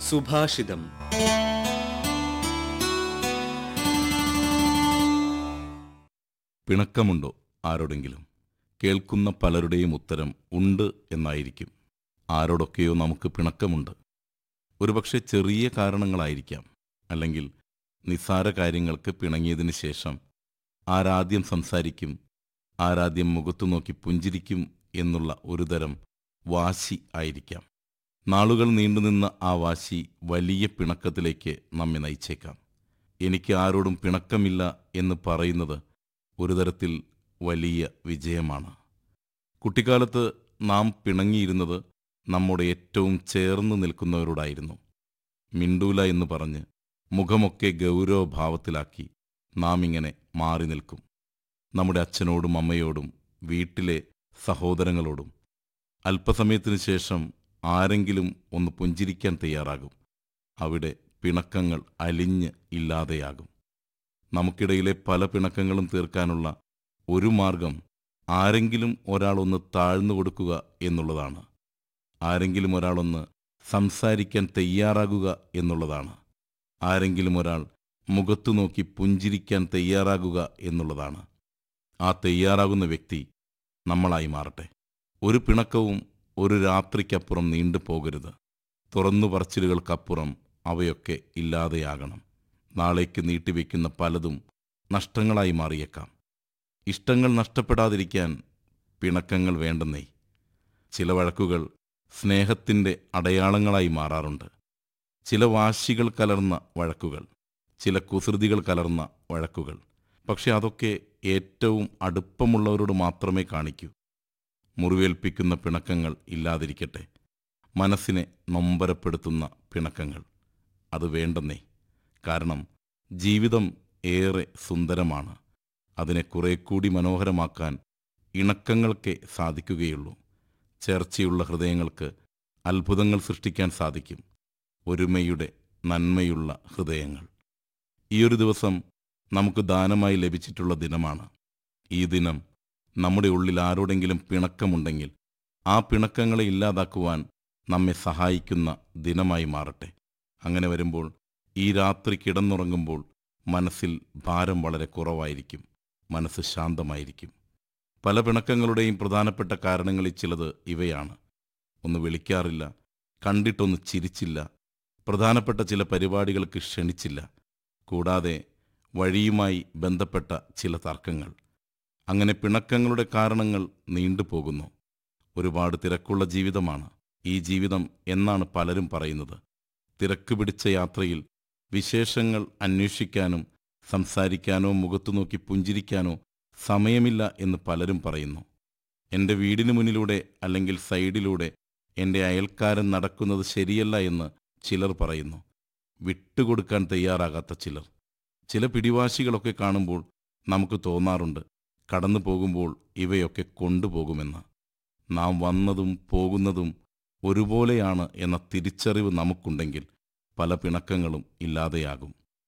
സുഭാഷിതം പിണക്കമുണ്ടോ ആരോടെങ്കിലും കേൾക്കുന്ന പലരുടെയും ഉത്തരം ഉണ്ട് എന്നായിരിക്കും ആരോടൊക്കെയോ നമുക്ക് പിണക്കമുണ്ട് ഒരുപക്ഷെ ചെറിയ കാരണങ്ങളായിരിക്കാം അല്ലെങ്കിൽ നിസ്സാര കാര്യങ്ങൾക്ക് പിണങ്ങിയതിന് ശേഷം ആരാദ്യം സംസാരിക്കും ആരാദ്യം മുഖത്തു നോക്കി പുഞ്ചിരിക്കും എന്നുള്ള ഒരുതരം വാശി ആയിരിക്കാം നാളുകൾ നീണ്ടുനിന്ന ആ വാശി വലിയ പിണക്കത്തിലേക്ക് നമ്മെ നയിച്ചേക്കാം എനിക്ക് ആരോടും പിണക്കമില്ല എന്ന് പറയുന്നത് ഒരു തരത്തിൽ വലിയ വിജയമാണ് കുട്ടിക്കാലത്ത് നാം പിണങ്ങിയിരുന്നത് നമ്മുടെ ഏറ്റവും ചേർന്ന് നിൽക്കുന്നവരോടായിരുന്നു മിണ്ടൂല എന്ന് പറഞ്ഞ് മുഖമൊക്കെ ഗൗരവഭാവത്തിലാക്കി നാം ഇങ്ങനെ മാറി നിൽക്കും നമ്മുടെ അച്ഛനോടും അമ്മയോടും വീട്ടിലെ സഹോദരങ്ങളോടും അല്പസമയത്തിനു ശേഷം ആരെങ്കിലും ഒന്ന് പുഞ്ചിരിക്കാൻ തയ്യാറാകും അവിടെ പിണക്കങ്ങൾ അലിഞ്ഞ് ഇല്ലാതെയാകും നമുക്കിടയിലെ പല പിണക്കങ്ങളും തീർക്കാനുള്ള ഒരു മാർഗം ആരെങ്കിലും ഒരാളൊന്ന് താഴ്ന്നു കൊടുക്കുക എന്നുള്ളതാണ് ആരെങ്കിലും ഒരാളൊന്ന് സംസാരിക്കാൻ തയ്യാറാകുക എന്നുള്ളതാണ് ആരെങ്കിലും ഒരാൾ മുഖത്തു നോക്കി പുഞ്ചിരിക്കാൻ തയ്യാറാകുക എന്നുള്ളതാണ് ആ തയ്യാറാകുന്ന വ്യക്തി നമ്മളായി മാറട്ടെ ഒരു പിണക്കവും ഒരു രാത്രിക്കപ്പുറം നീണ്ടു പോകരുത് തുറന്നു പറച്ചിലുകൾക്കപ്പുറം അവയൊക്കെ ഇല്ലാതെയാകണം നാളേക്ക് നീട്ടിവെക്കുന്ന പലതും നഷ്ടങ്ങളായി മാറിയേക്കാം ഇഷ്ടങ്ങൾ നഷ്ടപ്പെടാതിരിക്കാൻ പിണക്കങ്ങൾ വേണ്ടെന്നേ ചില വഴക്കുകൾ സ്നേഹത്തിൻ്റെ അടയാളങ്ങളായി മാറാറുണ്ട് ചില വാശികൾ കലർന്ന വഴക്കുകൾ ചില കുസൃതികൾ കലർന്ന വഴക്കുകൾ പക്ഷെ അതൊക്കെ ഏറ്റവും അടുപ്പമുള്ളവരോട് മാത്രമേ കാണിക്കൂ മുറിവേൽപ്പിക്കുന്ന പിണക്കങ്ങൾ ഇല്ലാതിരിക്കട്ടെ മനസ്സിനെ നൊമ്പരപ്പെടുത്തുന്ന പിണക്കങ്ങൾ അത് വേണ്ടെന്നേ കാരണം ജീവിതം ഏറെ സുന്ദരമാണ് അതിനെ കുറെ കൂടി മനോഹരമാക്കാൻ ഇണക്കങ്ങൾക്കേ സാധിക്കുകയുള്ളൂ ചേർച്ചയുള്ള ഹൃദയങ്ങൾക്ക് അത്ഭുതങ്ങൾ സൃഷ്ടിക്കാൻ സാധിക്കും ഒരുമയുടെ നന്മയുള്ള ഹൃദയങ്ങൾ ഈയൊരു ദിവസം നമുക്ക് ദാനമായി ലഭിച്ചിട്ടുള്ള ദിനമാണ് ഈ ദിനം നമ്മുടെ ഉള്ളിൽ ആരോടെങ്കിലും പിണക്കമുണ്ടെങ്കിൽ ആ പിണക്കങ്ങളെ ഇല്ലാതാക്കുവാൻ നമ്മെ സഹായിക്കുന്ന ദിനമായി മാറട്ടെ അങ്ങനെ വരുമ്പോൾ ഈ രാത്രി കിടന്നുറങ്ങുമ്പോൾ മനസ്സിൽ ഭാരം വളരെ കുറവായിരിക്കും മനസ്സ് ശാന്തമായിരിക്കും പല പിണക്കങ്ങളുടെയും പ്രധാനപ്പെട്ട കാരണങ്ങളിൽ ചിലത് ഇവയാണ് ഒന്ന് വിളിക്കാറില്ല കണ്ടിട്ടൊന്ന് ചിരിച്ചില്ല പ്രധാനപ്പെട്ട ചില പരിപാടികൾക്ക് ക്ഷണിച്ചില്ല കൂടാതെ വഴിയുമായി ബന്ധപ്പെട്ട ചില തർക്കങ്ങൾ അങ്ങനെ പിണക്കങ്ങളുടെ കാരണങ്ങൾ നീണ്ടുപോകുന്നു ഒരുപാട് തിരക്കുള്ള ജീവിതമാണ് ഈ ജീവിതം എന്നാണ് പലരും പറയുന്നത് തിരക്ക് പിടിച്ച യാത്രയിൽ വിശേഷങ്ങൾ അന്വേഷിക്കാനും സംസാരിക്കാനോ മുഖത്തു നോക്കി പുഞ്ചിരിക്കാനോ സമയമില്ല എന്ന് പലരും പറയുന്നു എൻ്റെ വീടിന് മുന്നിലൂടെ അല്ലെങ്കിൽ സൈഡിലൂടെ എൻ്റെ അയൽക്കാരൻ നടക്കുന്നത് ശരിയല്ല എന്ന് ചിലർ പറയുന്നു വിട്ടുകൊടുക്കാൻ തയ്യാറാകാത്ത ചിലർ ചില പിടിവാശികളൊക്കെ കാണുമ്പോൾ നമുക്ക് തോന്നാറുണ്ട് കടന്നു പോകുമ്പോൾ ഇവയൊക്കെ കൊണ്ടുപോകുമെന്ന് നാം വന്നതും പോകുന്നതും ഒരുപോലെയാണ് എന്ന തിരിച്ചറിവ് നമുക്കുണ്ടെങ്കിൽ പല പിണക്കങ്ങളും ഇല്ലാതെയാകും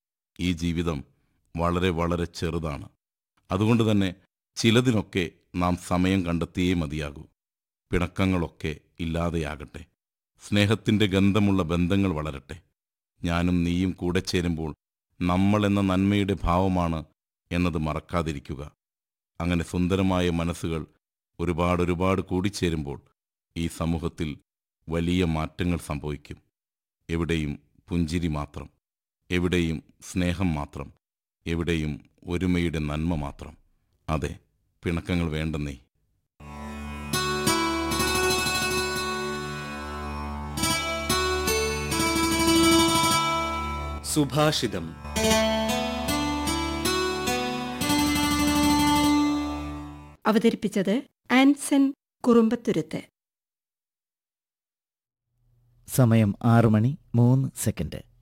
ഈ ജീവിതം വളരെ വളരെ ചെറുതാണ് അതുകൊണ്ട് തന്നെ ചിലതിനൊക്കെ നാം സമയം കണ്ടെത്തിയേ മതിയാകൂ പിണക്കങ്ങളൊക്കെ ഇല്ലാതെയാകട്ടെ സ്നേഹത്തിൻ്റെ ഗന്ധമുള്ള ബന്ധങ്ങൾ വളരട്ടെ ഞാനും നീയും കൂടെ ചേരുമ്പോൾ നമ്മളെന്ന നന്മയുടെ ഭാവമാണ് എന്നത് മറക്കാതിരിക്കുക അങ്ങനെ സുന്ദരമായ മനസ്സുകൾ ഒരുപാട് ഒരുപാട് കൂടിച്ചേരുമ്പോൾ ഈ സമൂഹത്തിൽ വലിയ മാറ്റങ്ങൾ സംഭവിക്കും എവിടെയും പുഞ്ചിരി മാത്രം എവിടെയും സ്നേഹം മാത്രം എവിടെയും ഒരുമയുടെ നന്മ മാത്രം അതെ പിണക്കങ്ങൾ വേണ്ടെന്നേ സുഭാഷിതം അവതരിപ്പിച്ചത് ആൻസൺ കുറുമ്പത്തുരുത്ത് സമയം ആറു മണി മൂന്ന് സെക്കൻഡ്